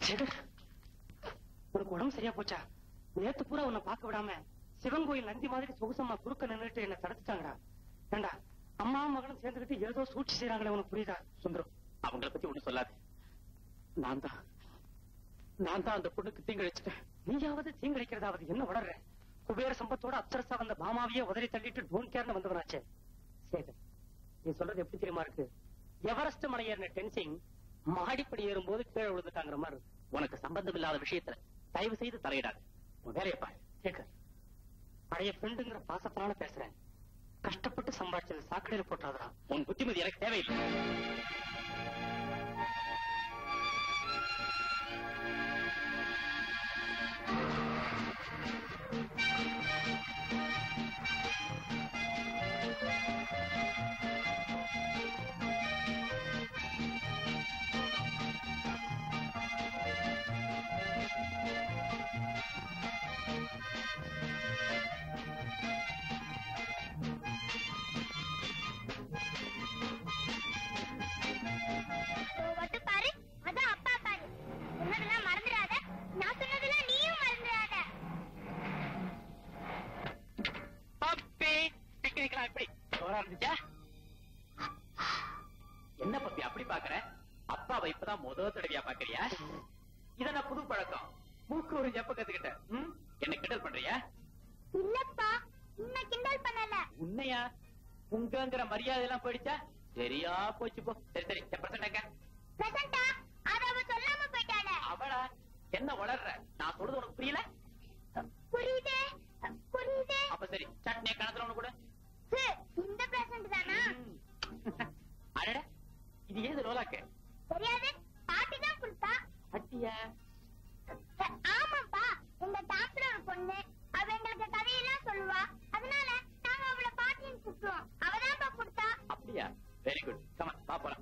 சேகர் உனக்கு உடம்பு சரியா போச்சா நேத்து பூரா உன்னை பார்க்க விடாம சிவன் கோயில் நந்தி மாதிரி சொகுசம்மா குறுக்க நின்னுட்டு என்ன தடுத்துட்டாங்கடா ஏண்டா அம்மாவும் மகனும் சேர்ந்துக்கிட்டு ஏதோ சூழ்ச்சி செய்யறாங்களே உனக்கு புரியுதா சுந்தரம் அவங்கள பத்தி ஒண்ணும் சொல்லாது நான் தான் நான் தான் அந்த பொண்ணுக்கு தீங்கிழைச்சிட்டேன் நீயாவது தீங்கிழைக்கிறதாவது என்ன வளர்ற குபேர சம்பத்தோட அப்சரசா வந்த பாமாவையே உதறி தள்ளிட்டு டோன் கேர்னு வந்தவனாச்சே சேகர் நீ சொல்றது எப்படி தெரியுமா இருக்கு எவரெஸ்ட் மலை ஏறின டென்சிங் மாடிப்படி ஏறும்போது கீழே விழுந்துட்டாங்கிற மாதிரி இருக்கு. உனக்கு சம்பந்தம் இல்லாத விஷயத்துல தயவு செய்து தலையிடாது உன் வேலையை பாரு சேகர் பழைய ஃப்ரெண்டுங்கிற பாசத்தினால பேசுறேன் கஷ்டப்பட்டு சம்பாதிச்சது சாக்கடையில போட்டாதரா உன் புத்திமதி எனக்கு தேவையில்லை வட்டு பாரு அதான் அப்பா பாரு சொன்னதெல்லாம் மறந்துடாத நான் சொன்னதெல்லாம் நீயும் மறந்துடாத பப்பி பிக்னிக்லாம் எப்படி ஜோரா இருந்துச்சா என்ன பப்பி அப்படி பாக்குற அப்பாவை இப்பதான் முத தடவையா பாக்குறியா இத நான் புது பழக்கம் மூக்கு ஒரு ஜப்ப கத்துக்கிட்டேன் ம்? என்ன கிண்டல் பண்றியா இல்லப்பா உன்னை கிண்டல் பண்ணல உன்னையா உங்கங்கிற மரியாதை எல்லாம் போயிடுச்சா சரியா போச்சு போ சரி சரி பிரசண்டாங்க பிரசண்டா அத அவ சொல்லாம போயிட்டாள அவளா என்ன வளர்ற நான் சொல்றது உனக்கு புரியல புரியுதே புரியுதே அப்ப சரி சட்னியை கணத்துல ஒண்ணு கூட சு, இந்த பிரசண்ட் தானா அடட இது ஏது லோலாக்கு தெரியாது பாட்டி தான் கொடுத்தா அட்டியா அஹ், ஆமாப்பா எங்க டாக்டர் ஒரு பொண்ணு அவ எங்களுக்கு கதையெல்லாம் சொல்லுவா அதனால நாங்க அவள பாட்டின்னு கூப்பிடுவோம் அவதான்ப்பா கொடுத்தா அப்படியா வெரி குட் கமன் வா போலாம்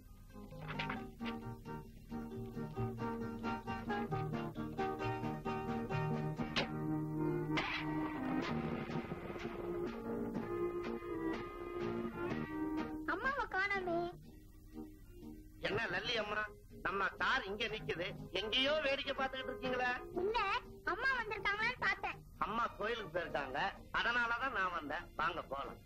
அம்மாவை காணாமே என்ன லல்லி அம்மா நம்ம கார் இங்க நிக்குது எங்கேயோ வேடிக்கை பார்த்துக்கிட்டு இருக்கீங்களா இல்ல அம்மா வந்திருக்காங்களான்னு பார்த்தேன் அம்மா கோயிலுக்கு போயிருக்காங்க அதனாலதான் நான் வந்தேன் வாங்க போலாம்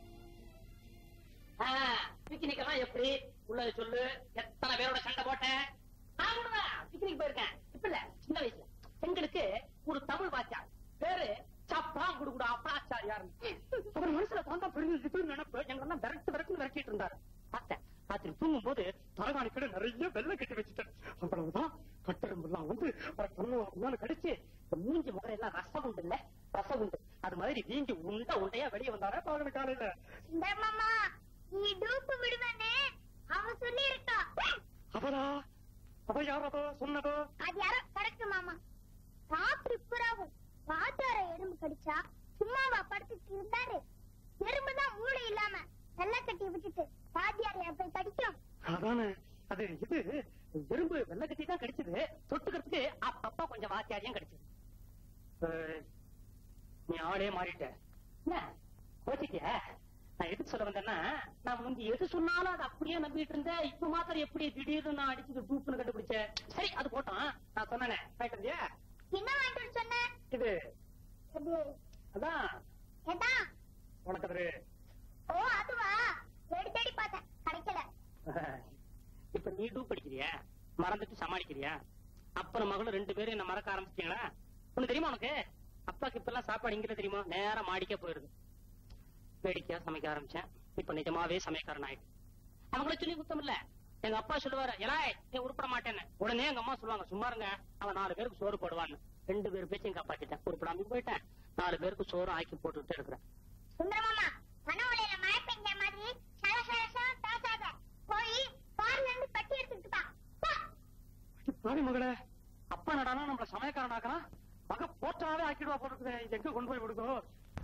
பிக்னிக் எல்லாம் எப்படி உள்ளது சொல்லு எத்தனை பேரோட சண்டை போட்டேன் நான் கூடதான் பிக்னிக் போயிருக்கேன் இப்ப இல்ல சின்ன வயசுல எங்களுக்கு ஒரு தமிழ் வாத்தியார் பேரு சப்பாங் குடுகுடா அப்பாச்சாரியார் அவர் மனசுல தாண்டா பெருங்கு நினைப்பு எங்களெல்லாம் விரட்டு விரட்டு விரட்டிட்டு இருந்தாரு பார்த்தேன் ராத்திரி தூங்கும் போது தலகாணி கூட நிறைய வெள்ளை கட்டி வச்சுட்டேன் அவ்வளவுதான் கட்டெரும்பெல்லாம் வந்து அவரை கண்ணு கடிச்சு இந்த மூஞ்சி முறை எல்லாம் ரசம் உண்டு இல்ல ரசம் உண்டு அது மாதிரி வீங்கி உண்டை உண்டையா வெளியே வந்தாரா பகல் காலையில இந்த மாமா நீ டூப்பு விடுவேன்னு அவன் சொல்லி இருக்கா அவரா அவ யாரதோ சொன்னதோ அது யாரோ கரெக்ட் மாமா ராத்திரி புறாவும் வாத்தார எறும்பு கடிச்சா சும்மாவா படுத்துட்டு இருந்தாரு எறும்பு தான் மூளை இல்லாம வெள்ளை கட்டி விட்டுட்டு வாத்தியார் போய் கடிக்கும் அதானே அது இது எறும்பு வெள்ளை கட்டி தான் கடிச்சது தொட்டுக்கிறதுக்கு அப்பப்பா கொஞ்சம் வாத்தியாரியம் கடிச்சது அஹ், நீ ஆளே மாறிட்ட என்ன கோச்சிட்டிய நான் எதுக்கு சொல்ல வந்தேன்னா நான் முந்தி எது சொன்னாலும் அதை அப்படியே நம்பிட்டு இருந்தேன் இப்ப மாத்திரம் எப்படி திடீர்னு நான் அடிச்சுட்டு டூப்புன்னு கண்டுபிடிச்சேன் சரி அது போட்டோம் நான் சொன்னேனே வாங்கிட்டு வந்தியா? என்ன வாங்கிட்டு வர சொன்ன இது இது அதான் ஏதா உனக்கு ஓ அதுவா தேடி தேடி பார்த்தேன் கிடைக்கல இப்ப நீ டூப் படிக்கிறியா மறந்துட்டு சமாளிக்கிறியா அப்புறம் மகளும் ரெண்டு பேரும் என்ன மறக்க ஆரம்பிச்சிட்டீங்களா உனக்கு தெரியுமா உனக்கு அப்பாக்கு இப்ப எல்லாம் சாப்பாடு இங்க தெரியுமா நேரா மாடிக்க போயிருது வேடிக்கையா சமைக்க ஆரம்பிச்சேன் இப்ப நிஜமாவே சமையக்காரன் ஆயிட்டு அவங்கள சொல்லி குத்தம் இல்ல எங்க அப்பா சொல்லுவாரு எலாய் நீ உருப்பட மாட்டேன்னு உடனே எங்க அம்மா சொல்லுவாங்க சும்மா இருங்க அவன் நாலு பேருக்கு சோறு போடுவான்னு ரெண்டு பேர் பேச்சையும் காப்பாத்திட்டேன் உருப்படாம போயிட்டேன் நாலு பேருக்கு சோறு ஆக்கி போட்டுக்கிட்டே இருக்கிறேன் சுந்தர மாமா மனவளையில மழை பெஞ்ச மாதிரி சல சல சல பேசாத போய் கார்ல இருந்து பட்டி எடுத்துட்டு வா போ. பாவி மகளே அப்பா நடானா நம்மள சமயக்காரன் ஆக்கலாம் மக போட்டாவே ஆக்கிடுவா போட்டுருக்குது இது எங்க கொண்டு போய் விடுதோ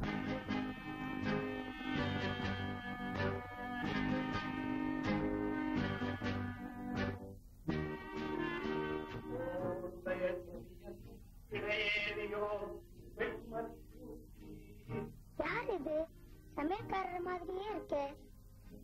யார் இது சமையல்காரர் மாதிரியே இருக்கே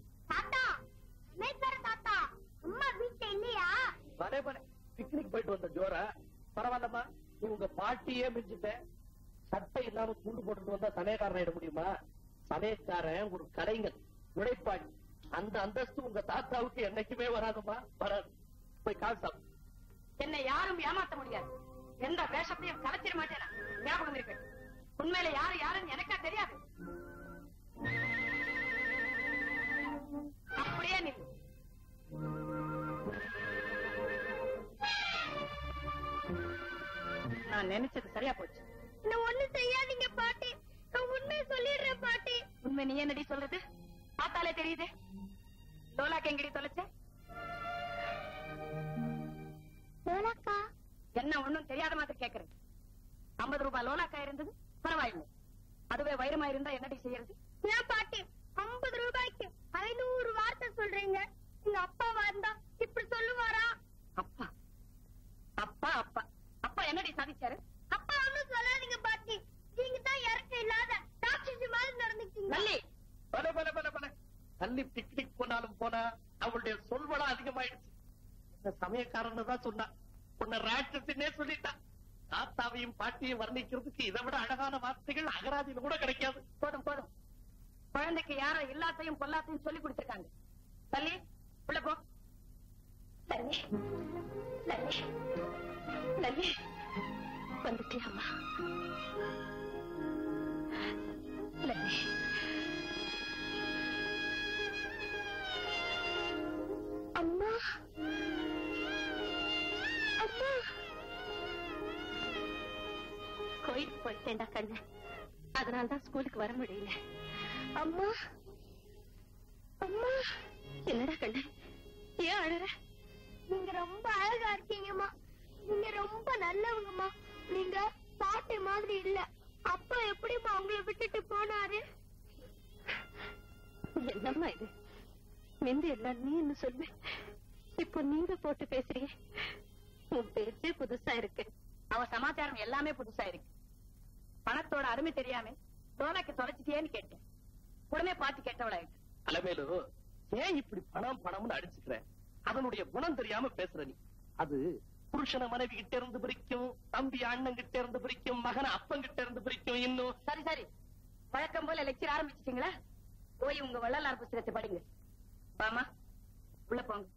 தாத்தா சமையல்கார தாத்தா அம்மா வீட்டுல இல்லையா பலே பலே பிக்னிக் போயிட்டு வந்த ஜோரா பரவாயில்லம்மா நீ உங்க பாட்டியே மிஞ்சிட்ட சட்டை இல்லாம துண்டு போட்டுட்டு வந்தா சமயக்காரன் ஆயிட முடியுமா சமயக்காரன் ஒரு கலைஞன் உழைப்பாளி அந்த அந்தஸ்து உங்க தாத்தாவுக்கு என்னைக்குமே வராதுமா வராது போய் கால் சாப்பிடு என்னை யாரும் ஏமாத்த முடியாது எந்த வேஷத்தையும் கலைச்சிட மாட்டேன் ஞாபகம் இருக்கு உண்மையில யாரு யாருன்னு எனக்கா தெரியாது அப்படியே நில்லு நான் நினைச்சது சரியா போச்சு என்ன ஒண்ணு செய்யாதீங்க பாட்டி நான் உண்மையை சொல்லிடுறேன் பாட்டி உண்மை நீ என்னடி சொல்றது பார்த்தாலே தெரியுது லோலாக்கு எங்கடி தொலைச்ச லோலாக்கா என்ன ஒண்ணும் தெரியாத மாதிரி கேக்குறேன் ஐம்பது ரூபாய் லோலாக்கா இருந்தது பரவாயில்லை அதுவே வைரமா இருந்தா என்னடி செய்யறது ஏன் பாட்டி ஐம்பது ரூபாய்க்கு ஐநூறு வார்த்தை சொல்றீங்க எங்க அப்பா வந்தா இப்படி சொல்லுவாரா அப்பா அப்பா அப்பா அப்பா என்னடி சாதிச்சாரு அப்பா ஒண்ணும் சொல்லாதீங்க பாட்டி நீங்க தான் இறக்க இல்லாத ராட்சசி மாதிரி நடந்துக்கீங்க நல்லி பல பல பல பல தள்ளி பிக்னிக் போனாலும் போனா அவளுடைய சொல்வளம் அதிகமாயிடுச்சு இந்த சமயக்காரன்னு தான் சொன்னா உன்னை ராட்சசின்னே சொல்லிட்டா தாத்தாவையும் பாட்டியும் வர்ணிக்கிறதுக்கு இதை விட அழகான வார்த்தைகள் அகராதியில கூட கிடைக்காது போதும் போதும் குழந்தைக்கு யாரோ எல்லாத்தையும் பொல்லாத்தையும் சொல்லி கொடுத்திருக்காங்க தள்ளி உள்ள போ லல்லி லல்லி லல்லி வந்துட்டியாமா லல்லி அம்மா அம்மா கோயிலுக்கு போயிட்டேன்டா கண்ணு அதனாலதான் ஸ்கூலுக்கு வர முடியல அம்மா அம்மா என்னடா கண்ணு ஏன் அழற நீங்க ரொம்ப அழகா இருக்கீங்கம்மா நீங்க ரொம்ப நல்லவங்கம்மா நீங்க பாட்டி மாதிரி இல்ல அப்பா எப்படிம்மா உங்களை விட்டுட்டு போனாரு என்னம்மா இது மிந்தி எல்லாம் நீ என்ன சொல்லு இப்போ நீங்க போட்டு பேசுறீங்க உன் பேச்சே புதுசா இருக்கு அவ சமாச்சாரம் எல்லாமே புதுசா இருக்கு பணத்தோட அருமை தெரியாம தோலைக்கு தொலைச்சிட்டியேன்னு கேட்டேன் உடனே பாத்து கேட்டவளாயிட்டு அலமேலு ஏன் இப்படி பணம் பணம்னு அடிச்சுக்கிற அதனுடைய குணம் தெரியாம பேசுற நீ அது புருஷனை மனைவி கிட்ட இருந்து பிரிக்கும் தம்பி அண்ணன் கிட்ட இருந்து பிரிக்கும் மகனை அப்பன் கிட்ட இருந்து பிரிக்கும் இன்னும் சரி சரி வழக்கம் போல லெக்சர் ஆரம்பிச்சிட்டீங்களா போய் உங்க வள்ளலார் புஸ்தகத்தை படிங்க வாமா உள்ள போங்க